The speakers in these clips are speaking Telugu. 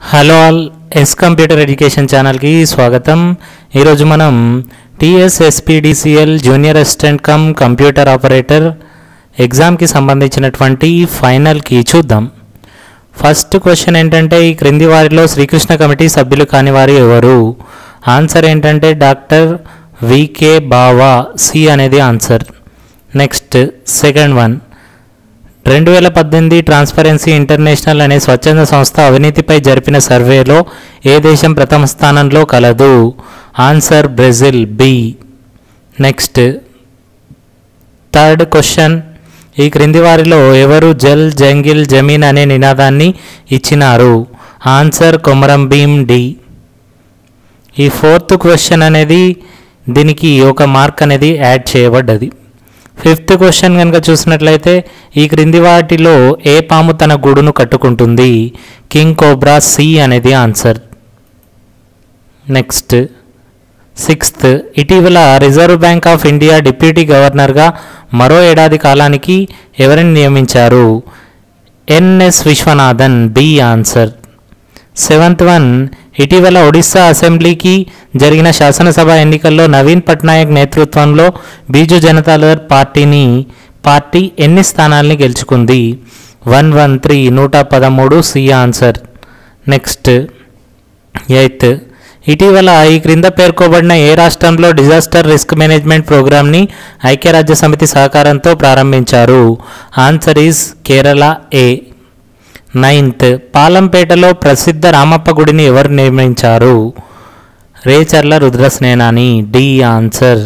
hello all S computer education ఛానల్కి స్వాగతం ఈరోజు మనం TSSPDCL junior assistant cum computer operator ఎగ్జామ్కి సంబంధించినటువంటి ఫైనల్కి చూద్దాం ఫస్ట్ క్వశ్చన్ ఏంటంటే ఈ క్రింది వారిలో శ్రీకృష్ణ కమిటీ సభ్యులు కాని వారు ఎవరు ఆన్సర్ ఏంటంటే డాక్టర్ వికే బావా సి అనేది ఆన్సర్ నెక్స్ట్ సెకండ్ వన్ రెండు వేల పద్దెనిమిది ట్రాన్స్పరెన్సీ ఇంటర్నేషనల్ అనే స్వచ్ఛంద సంస్థ అవినీతిపై జరిపిన సర్వేలో ఏ దేశం ప్రథమ స్థానంలో కలదు answer Brazil B next third question ఈ క్రింది వారిలో ఎవరు జల్ జంగిల్ జమీన్ అనే నినాదాన్ని ఇచ్చినారు ఆన్సర్ కొమరం భీమ్ డి ఈ ఫోర్త్ క్వశ్చన్ అనేది దీనికి ఒక మార్క్ అనేది యాడ్ చేయబడ్డది ఫిఫ్త్ క్వశ్చన్ కనుక చూసినట్లయితే ఈ క్రింది వాటిలో ఏ పాము తన గూడును కట్టుకుంటుంది కింగ్ కోబ్రా సి అనేది ఆన్సర్ నెక్స్ట్ సిక్స్త్ ఇటీవల reserve bank of India deputy గవర్నర్గా మరో ఏడాది కాలానికి ఎవరిని నియమించారు NS Viswanathan B answer seventh one ఇటీవల ఒడిశా అసెంబ్లీకి జరిగిన శాసనసభ ఎన్నికల్లో నవీన్ పట్నాయక్ నేతృత్వంలో బీజు జనతాదళ్ పార్టీని పార్టీ ఎన్ని స్థానాల్ని గెలుచుకుంది వన్ వన్ త్రీ నూట పదమూడు సి ఆన్సర్ నెక్స్ట్ ఎయిత్ ఇటీవల ఈ క్రింద పేర్కొబడిన ఏ రాష్ట్రంలో డిజాస్టర్ రిస్క్ మేనేజ్మెంట్ ప్రోగ్రామ్ని ఐక్యరాజ్య సమితి సహకారంతో ప్రారంభించారు answer is Kerala A ninth పాలంపేటలో ప్రసిద్ధ రామప్ప గుడిని ఎవరు నిర్మించారు Recherla Rudrasenani D answer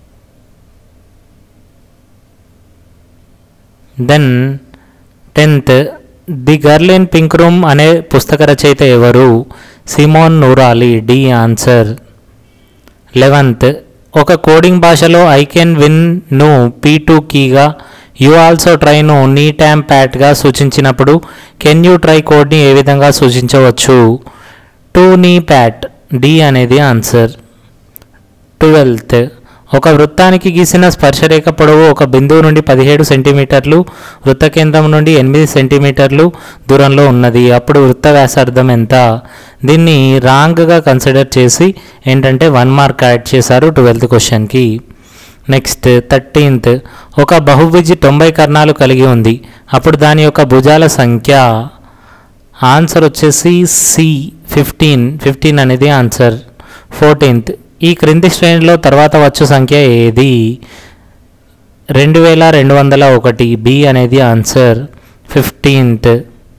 then tenth the girl in pink room అనే పుస్తక రచయిత ఎవరు Simone Noorali D answer eleventh ఒక కోడింగ్ భాషలో ఐ కెన్ విన్ ను పీ టూ కీగా యూ ఆల్సో ట్రైను నీ ట్యామ్ ప్యాట్గా సూచించినప్పుడు కెన్ యూ ట్రై కోడ్ని ఏ విధంగా సూచించవచ్చు టూ నీ ప్యాట్ డి అనేది ఆన్సర్ ట్వెల్త్ ఒక వృత్తానికి గీసిన స్పర్శరేఖ పొడవు ఒక బిందువు నుండి పదిహేడు సెంటీమీటర్లు వృత్త కేంద్రం నుండి ఎనిమిది సెంటీమీటర్లు దూరంలో ఉన్నది అప్పుడు వృత్త వ్యాసార్థం ఎంత దీన్ని రాంగ్గా కన్సిడర్ చేసి ఏంటంటే వన్ మార్క్ యాడ్ చేశారు ట్వెల్త్ క్వశ్చన్కి నెక్స్ట్ థర్టీన్త్ ఒక బహుభుజి తొంభై కర్ణాలు కలిగి ఉంది అప్పుడు దాని యొక్క భుజాల సంఖ్య ఆన్సర్ వచ్చేసి సి ఫిఫ్టీన్ ఫిఫ్టీన్ అనేది ఆన్సర్ ఫోర్టీన్త్ ఈ క్రింది శ్రేణిలో తర్వాత వచ్చు సంఖ్య ఏది రెండు వేల రెండు వందల ఒకటి బి అనేది ఆన్సర్ ఫిఫ్టీన్త్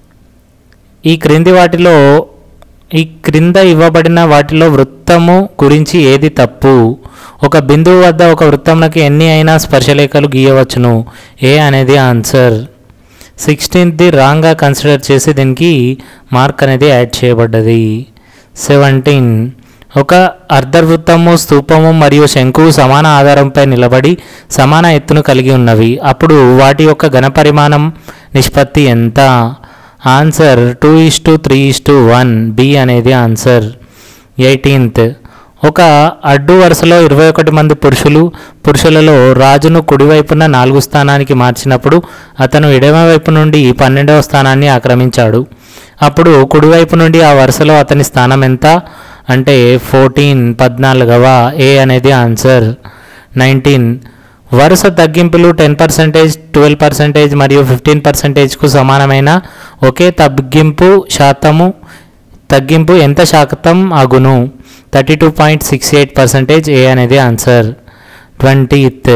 ఈ క్రింది వాటిలో ఈ క్రింద ఇవ్వబడిన వాటిలో వృత్తము గురించి ఏది తప్పు ఒక బిందువు వద్ద ఒక వృత్తంలోకి ఎన్ని అయినా స్పర్శలేఖలు గీయవచ్చును ఏ అనేది ఆన్సర్ సిక్స్టీన్త్ది రాంగ్గా కన్సిడర్ చేసి దీనికి మార్క్ అనేది యాడ్ చేయబడ్డది సెవెంటీన్ ఒక అర్ధవృత్తము స్తూపము మరియు శంకువు సమాన ఆధారంపై నిలబడి సమాన ఎత్తును కలిగి ఉన్నవి అప్పుడు వాటి యొక్క ఘనపరిమాణం నిష్పత్తి ఎంత answer two is to three is to one B అనేది ఆన్సర్ ఎయిటీన్త్ ఒక అడ్డు వరుసలో ఇరవై ఒకటి మంది పురుషులు పురుషులలో రాజును కుడివైపున నాలుగు స్థానానికి మార్చినప్పుడు అతను ఎడమవైపు నుండి పన్నెండవ స్థానాన్ని ఆక్రమించాడు అప్పుడు కుడివైపు నుండి ఆ వరుసలో అతని స్థానం ఎంత అంటే ఫోర్టీన్ పద్నాలుగవ ఏ అనేది ఆన్సర్ నైన్టీన్ వరుస తగ్గింపులు టెన్ పర్సెంటేజ్ ట్వెల్వ్ పర్సెంటేజ్ మరియు ఫిఫ్టీన్ పర్సెంటేజ్కు సమానమైన ఒకే తగ్గింపు శాతము తగ్గింపు ఎంత శాతం అగును thirty two point six eight percentage A అనేది ఆన్సర్ ట్వంటీత్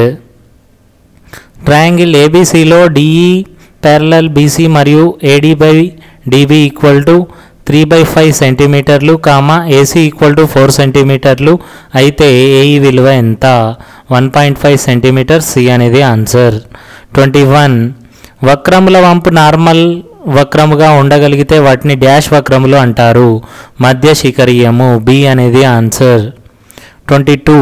ట్రయాంగిల్ ఏబీసీలో డిఈ ప్యారలల్ బీసీ మరియు AD by DB equal to three by five సెంటీమీటర్లు comma AC equal to four సెంటీమీటర్లు అయితే ఏఈ విలువ ఎంత one point five centimetre C అనేది ఆన్సర్ ట్వంటీ వన్ వక్రముల వంపు నార్మల్ వక్రముగా ఉండగలిగితే వాటిని డాష్ వక్రములు అంటారు మధ్య శిఖరీయము బి అనేది ఆన్సర్ ట్వంటీ టూ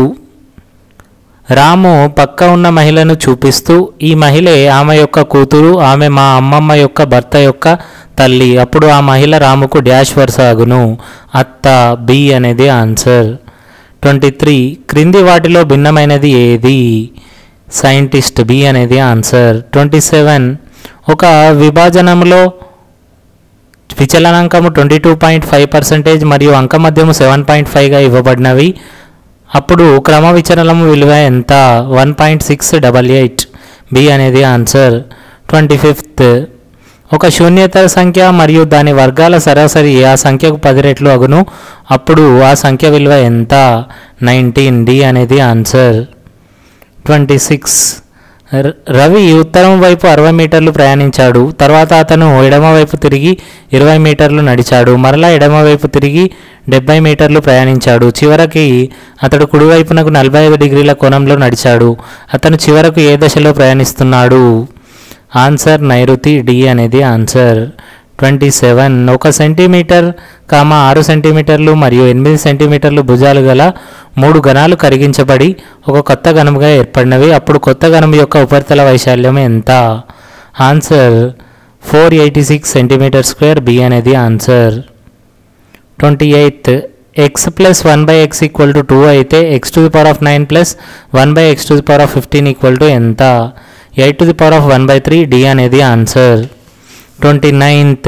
రాము పక్క ఉన్న మహిళను చూపిస్తూ ఈ మహిళే ఆమె యొక్క కూతురు ఆమె మా అమ్మమ్మ యొక్క భర్త యొక్క తల్లి అప్పుడు ఆ మహిళ రాముకు డాష్ వరుస అగును అత్త బి అనేది ఆన్సర్ ట్వంటీ త్రీ క్రింది వాటిలో భిన్నమైనది ఏది సైంటిస్ట్ బి అనేది ఆన్సర్ ట్వంటీ సెవెన్ ఒక విభాజనంలో విచలనాంకము twenty two point five percentage మరియు అంకమద్యము సెవెన్ పాయింట్ ఫైవ్గా ఇవ్వబడినవి అప్పుడు క్రమ విచలనము విలువ ఎంత one point six double eight B అనేది ఆన్సర్ ట్వంటీ ఫిఫ్త్ ఒక శూన్యేతర సంఖ్య మరియు దాని వర్గాల సరాసరి ఆ సంఖ్యకు పది రెట్లు అగును అప్పుడు ఆ సంఖ్య విలువ ఎంత నైన్టీన్ డి అనేది ఆన్సర్ ట్వంటీ సిక్స్ రవి ఉత్తరం వైపు అరవై మీటర్లు ప్రయాణించాడు తర్వాత అతను ఎడమ వైపు తిరిగి ఇరవై మీటర్లు నడిచాడు మరలా ఎడమ వైపు తిరిగి డెబ్బై మీటర్లు ప్రయాణించాడు చివరికి అతడు కుడివైపునకు నలభై ఐదు డిగ్రీల కోణంలో నడిచాడు అతను చివరకు ఏ దశలో ప్రయాణిస్తున్నాడు ఆన్సర్ నైరుతి డి అనేది ఆన్సర్ ట్వంటీ సెవెన్ ఒక సెంటీమీటర్ కామ ఆరు సెంటీమీటర్లు మరియు ఎనిమిది సెంటీమీటర్లు భుజాలు గల మూడు గణాలు కరిగించబడి ఒక కొత్త గణముగా ఏర్పడినవి అప్పుడు కొత్త గణము యొక్క ఉపరితల వైశాల్యం ఎంత answer four eighty six centimetre square B అనేది answer twenty eighth X plus one by X equal to two అయితే X to the power of nine plus one by X to the power of fifteen equal to ఎంత eight to the power of one by three D అనేది ఆన్సర్ ట్వంటీ నైన్త్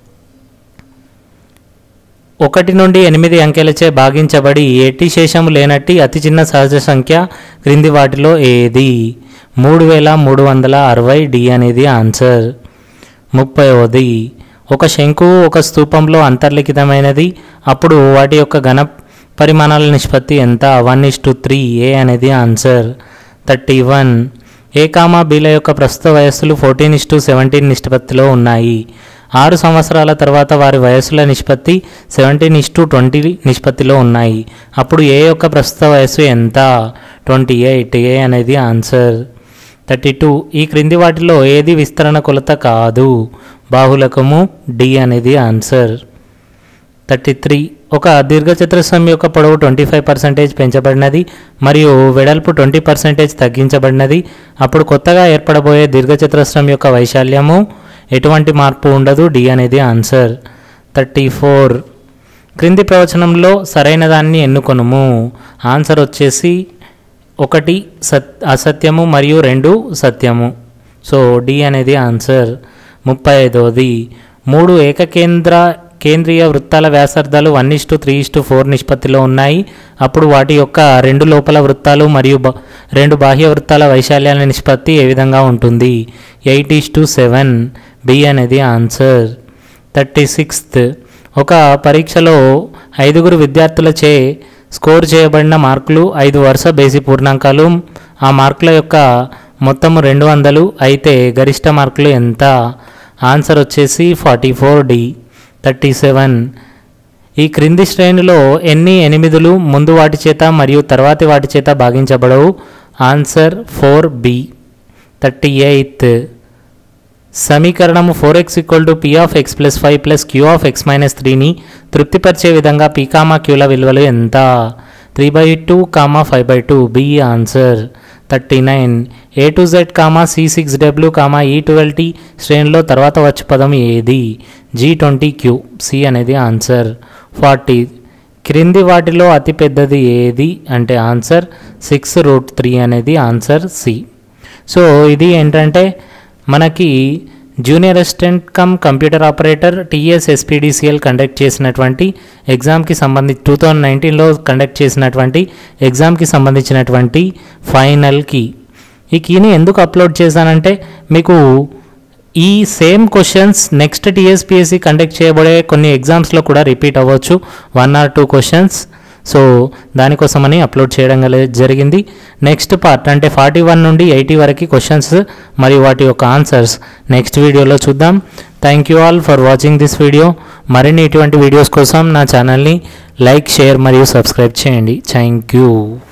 ఒకటి నుండి ఎనిమిది అంకెలచే భాగించబడి ఎట్టి శేషము లేనట్టి అతి చిన్న సహజ సంఖ్య క్రింది వాటిలో ఏది మూడు వేల మూడు వందల అరవై డి అనేది ఆన్సర్ ముప్పైవది ఒక శంకువు ఒక స్తూపంలో అంతర్లిఖితమైనది అప్పుడు వాటి యొక్క ఘన పరిమాణాల నిష్పత్తి ఎంత one is to three A అనేది answer thirty one A comma బీల యొక్క ప్రస్తుత వయస్సులు ఫోర్టీన్ ఇస్ టు సెవెంటీన్ నిష్పత్తిలో ఉన్నాయి ఆరు సంవత్సరాల తర్వాత వారి వయస్సుల నిష్పత్తి సెవెంటీన్ ఇస్ టు ట్వంటీ నిష్పత్తిలో ఉన్నాయి అప్పుడు ఏ యొక్క ప్రస్తుత వయస్సు ఎంత ట్వంటీ ఎయిట్ ఏ అనేది ఆన్సర్ థర్టీ టూ ఈ క్రింది వాటిలో ఏది విస్తరణ కొలత కాదు బాహులకము డి అనేది ఆన్సర్ థర్టీ త్రీ ఒక దీర్ఘచతురస్రం యొక్క పొడవు ట్వంటీ ఫైవ్ పర్సెంటేజ్ పెంచబడినది మరియు వెడల్పు ట్వంటీ పర్సెంటేజ్ తగ్గించబడినది అప్పుడు కొత్తగా ఏర్పడబోయే దీర్ఘచతురస్రం యొక్క వైశాల్యము ఎటువంటి మార్పు ఉండదు డి అనేది ఆన్సర్ థర్టీ ఫోర్ క్రింది ప్రవచనంలో సరైన దాన్ని ఎన్నుకొనుము ఆన్సర్ వచ్చేసి ఒకటి సత్ అసత్యము మరియు రెండు సత్యము సో డి అనేది ఆన్సర్ ముప్పై ఐదవది మూడు ఏకకేంద్ర కేంద్రీయ వృత్తాల వ్యాసార్థాలు one is to three is to four నిష్పత్తిలో ఉన్నాయి అప్పుడు వాటి యొక్క రెండు లోపల వృత్తాలు మరియు బ- రెండు బాహ్య వృత్తాల వైశాల్యాల నిష్పత్తి ఏ విధంగా ఉంటుంది eight is to seven B అనేది ఆన్సర్ థర్టీ సిక్స్త్ ఒక పరీక్షలో ఐదుగురు విద్యార్థులచే స్కోర్ చేయబడిన మార్కులు ఐదు వరుస బేసి పూర్ణాంకాలు ఆ మార్కుల యొక్క మొత్తము రెండు వందలు అయితే గరిష్ట మార్కులు ఎంత ఆన్సర్ వచ్చేసి forty four D thirty seven ఈ క్రింది శ్రేణిలో ఎన్ని ఎనిమిదిలు ముందు వాటి చేత మరియు తర్వాతి వాటి చేత భాగించబడవు answer four B thirty eighth సమీకరణము four X equal to P of X plus five plus Q of X minus త్రీని తృప్తిపరిచే విధంగా పీ కామా క్యూల విలువలు ఎంత three by two comma five by two B answer thirty nine A to Z comma C six W comma E twelve T శ్రేణిలో తర్వాత వచ్చే పదం ఏది జీ ట్వంటీ క్యూ సి అనేది ఆన్సర్ ఫార్టీ క్రింది వాటిలో అతి పెద్దది ఏది అంటే ఆన్సర్ సిక్స్ రూట్ త్రీ అనేది ఆన్సర్ సి సో ఇది ఏంటంటే మనకి junior assistant cum computer operator TS SPDCL conduct చేసినటువంటి ఎగ్జామ్కి సంబంధించి టూ థౌజండ్ నైన్టీన్లో కండక్ట్ చేసినటువంటి ఎగ్జామ్కి సంబంధించినటువంటి ఫైనల్ కీ ఈ కీని ఎందుకు అప్లోడ్ చేశానంటే మీకు ఈ same questions next TSPSC conduct చేయబడే కొన్ని ఎగ్జామ్స్లో కూడా రిపీట్ అవ్వచ్చు one or two questions so దానికోసమని అప్లోడ్ చేయడం గల- జరిగింది నెక్స్ట్ పార్ట్ అంటే ఫార్టీ వన్ నుండి ఎయిటీ వరకు క్వశ్చన్స్ మరియు వాటి యొక్క ఆన్సర్స్ నెక్స్ట్ వీడియోలో చూద్దాం thank you all for watching this video మరిన్ని ఇటువంటి వీడియోస్ కోసం నా ఛానల్ని లైక్ షేర్ మరియు సబ్స్క్రైబ్ చేయండి థ్యాంక్ యూ